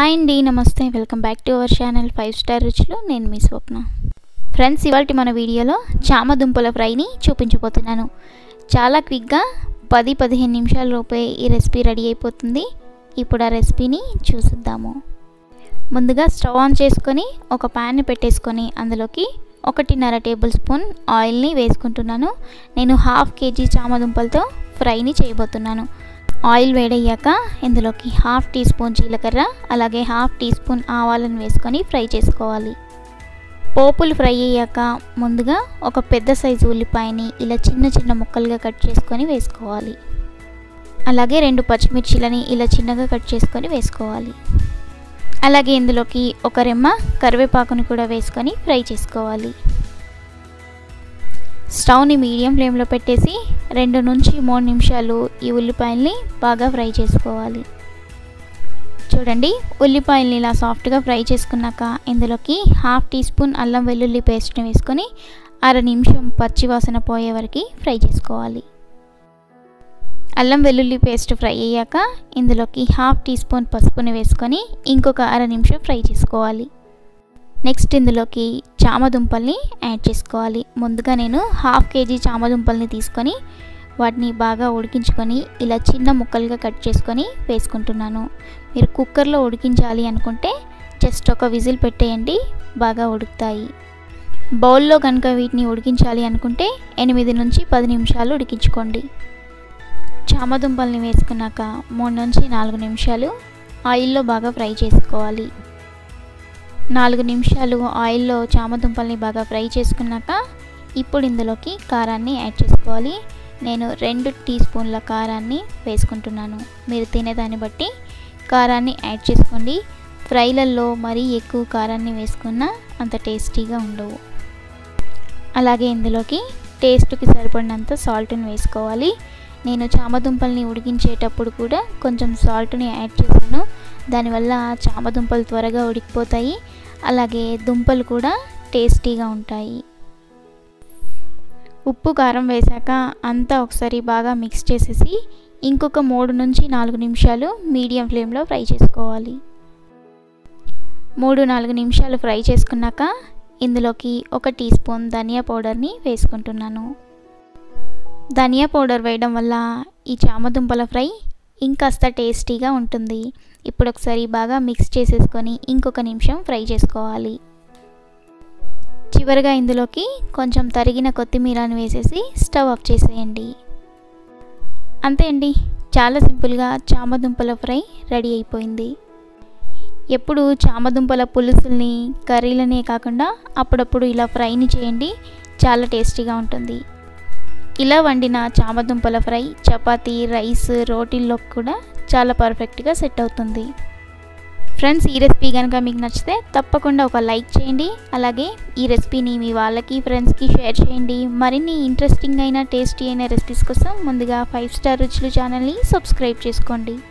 hi అండి నమస్తే welcome back to our channel five star రుచులు నేను మీ స్వప్న ఫ్రెండ్స్ ఇవాళ మన వీడియోలో చామదుంపల ఫ్రైని చూపించబోతున్నాను చాలా క్విక్గా పది పదిహేను నిమిషాల లోపే ఈ రెసిపీ రెడీ అయిపోతుంది ఇప్పుడు ఆ రెసిపీని చూసిద్దాము ముందుగా స్టవ్ ఆన్ చేసుకొని ఒక ప్యాన్ పెట్టేసుకొని అందులోకి ఒకటిన్నర టేబుల్ స్పూన్ ఆయిల్ని వేసుకుంటున్నాను నేను హాఫ్ కేజీ చామదుంపలతో ఫ్రైని చేయబోతున్నాను ఆయిల్ వేడయ్యాక ఇందులోకి హాఫ్ టీ స్పూన్ జీలకర్ర అలాగే హాఫ్ టీ స్పూన్ ఆవాలను వేసుకొని ఫ్రై చేసుకోవాలి పోపులు ఫ్రై అయ్యాక ముందుగా ఒక పెద్ద సైజు ఉల్లిపాయని ఇలా చిన్న చిన్న ముక్కలుగా కట్ చేసుకొని వేసుకోవాలి అలాగే రెండు పచ్చిమిర్చిలని ఇలా చిన్నగా కట్ చేసుకొని వేసుకోవాలి అలాగే ఇందులోకి ఒక రెమ్మ కరివేపాకుని కూడా వేసుకొని ఫ్రై చేసుకోవాలి స్టవ్ని మీడియం ఫ్లేమ్లో పెట్టేసి రెండు నుంచి మూడు నిమిషాలు ఈ ఉల్లిపాయల్ని బాగా ఫ్రై చేసుకోవాలి చూడండి ఉల్లిపాయల్ని ఇలా సాఫ్ట్గా ఫ్రై చేసుకున్నాక ఇందులోకి హాఫ్ టీ స్పూన్ అల్లం వెల్లుల్లి పేస్ట్ని వేసుకొని అర నిమిషం పచ్చివాసన పోయే వరకు ఫ్రై చేసుకోవాలి అల్లం వెల్లుల్లి పేస్ట్ ఫ్రై అయ్యాక ఇందులోకి హాఫ్ టీ స్పూన్ పసుపుని వేసుకొని ఇంకొక అర నిమిషం ఫ్రై చేసుకోవాలి నెక్స్ట్ ఇందులోకి చామదుంపల్ని యాడ్ చేసుకోవాలి ముందుగా నేను హాఫ్ కేజీ చామదుంపల్ని తీసుకొని వాటిని బాగా ఉడికించుకొని ఇలా చిన్న ముక్కలుగా కట్ చేసుకొని వేసుకుంటున్నాను మీరు కుక్కర్లో ఉడికించాలి అనుకుంటే జస్ట్ ఒక విజిల్ పెట్టేయండి బాగా ఉడుకుతాయి బౌల్లో కనుక వీటిని ఉడికించాలి అనుకుంటే ఎనిమిది నుంచి పది నిమిషాలు ఉడికించుకోండి చామదుంపల్ని వేసుకున్నాక మూడు నుంచి నాలుగు నిమిషాలు ఆయిల్లో బాగా ఫ్రై చేసుకోవాలి నాలుగు నిమిషాలు ఆయిల్లో చామదుంపల్ని బాగా ఫ్రై చేసుకున్నాక ఇప్పుడు ఇందులోకి కారాన్ని యాడ్ చేసుకోవాలి నేను రెండు టీ స్పూన్ల కారాన్ని వేసుకుంటున్నాను మీరు తినేదాన్ని బట్టి కారాన్ని యాడ్ చేసుకోండి ఫ్రైలలో మరీ ఎక్కువ కారాన్ని వేసుకున్నా అంత టేస్టీగా ఉండవు అలాగే ఇందులోకి టేస్ట్కి సరిపడినంత సాల్ట్ని వేసుకోవాలి నేను చామదుంపల్ని ఉడికించేటప్పుడు కూడా కొంచెం సాల్ట్ని యాడ్ చేశాను దానివల్ల చామదుంపలు త్వరగా ఉడికిపోతాయి అలాగే దుంపలు కూడా టేస్టీగా ఉంటాయి ఉప్పు కారం వేశాక అంతా ఒకసారి బాగా మిక్స్ చేసేసి ఇంకొక మూడు నుంచి నాలుగు నిమిషాలు మీడియం ఫ్లేమ్లో ఫ్రై చేసుకోవాలి మూడు నాలుగు నిమిషాలు ఫ్రై చేసుకున్నాక ఇందులోకి ఒక టీ స్పూన్ ధనియా పౌడర్ని వేసుకుంటున్నాను ధనియా పౌడర్ వేయడం వల్ల ఈ చామదుంపల ఫ్రై ఇంకాస్త టేస్టీగా ఉంటుంది ఇప్పుడు ఒకసారి బాగా మిక్స్ చేసేసుకొని ఇంకొక నిమిషం ఫ్రై చేసుకోవాలి చివరిగా ఇందులోకి కొంచెం తరిగిన కొత్తిమీరని వేసేసి స్టవ్ ఆఫ్ చేసేయండి అంతే అండి చాలా సింపుల్గా చామదుంపల ఫ్రై రెడీ అయిపోయింది ఎప్పుడు చామదుంపల పులుసుల్ని కర్రీలనే కాకుండా అప్పుడప్పుడు ఇలా ఫ్రైని చేయండి చాలా టేస్టీగా ఉంటుంది ఇలా వండిన చామదుంపల ఫ్రై చపాతీ రైస్ రోటీల్లో కూడా చాలా పర్ఫెక్ట్గా సెట్ అవుతుంది ఫ్రెండ్స్ ఈ రెసిపీ కనుక మీకు నచ్చితే తప్పకుండా ఒక లైక్ చేయండి అలాగే ఈ రెసిపీని మీ వాళ్ళకి ఫ్రెండ్స్కి షేర్ చేయండి మరిన్ని ఇంట్రెస్టింగ్ అయిన టేస్టీ అయిన రెసిపీస్ కోసం ముందుగా ఫైవ్ స్టార్ రుచులు ఛానల్ని సబ్స్క్రైబ్ చేసుకోండి